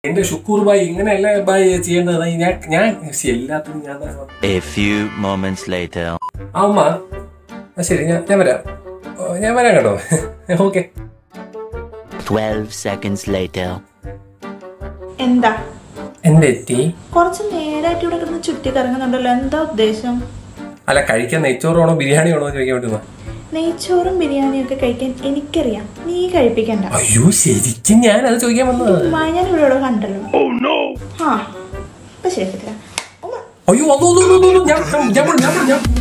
എന്റെ ഷുക്കൂർ ബായി ഇങ്ങനെയല്ല ബായി ചെയ്യേണ്ടത് ഞാൻ ഞാൻ ശ്ശി, എല്ലാത്തിനും ഞാൻ തന്നെ പറഞ്ഞു. A few moments later. ആ അമ്മ ആ ശരി ഞാൻ ഞാൻ വരാം ഓ, ഞാൻ വരാം കേട്ടോ ഓക്കെ 12 seconds later. എന്താ എന്റെ എത്തി കുറച്ച് നേരായിട്ട് ഇവിടെ കിടന്ന് ചുറ്റി കറങ്ങുന്നുണ്ടല്ലോ എന്താ ഉദ്ദേശം അല്ല കഴിക്കാൻ നെയ്ച്ചോറാണോ ബിരിയാണി ആണോ എന്ന് ചോദിക്കാൻ പറ്റുന്ന നെയ്ച്ചോറും ബിരിയാണിയും ഒക്കെ കഴിക്കാൻ എനിക്കറിയാം നീ കഴിപ്പിക്കണ്ട അയ്യോ ശരിക്കും ഞാൻ അത് ചോദിക്കാൻ വന്നത് ഉമ്മ, ഞാൻ ഇവിടെ ഇവിടെ കണ്ടല്ലോ ആ ഇപ്പൊ ശരിയാക്കി തരാം ഉമ്മ, അയ്യോ അതോ അതോ, അതോ, അതോ, ഞാൻ ഞാൻ ഞാൻ ഞാൻ ഞാൻ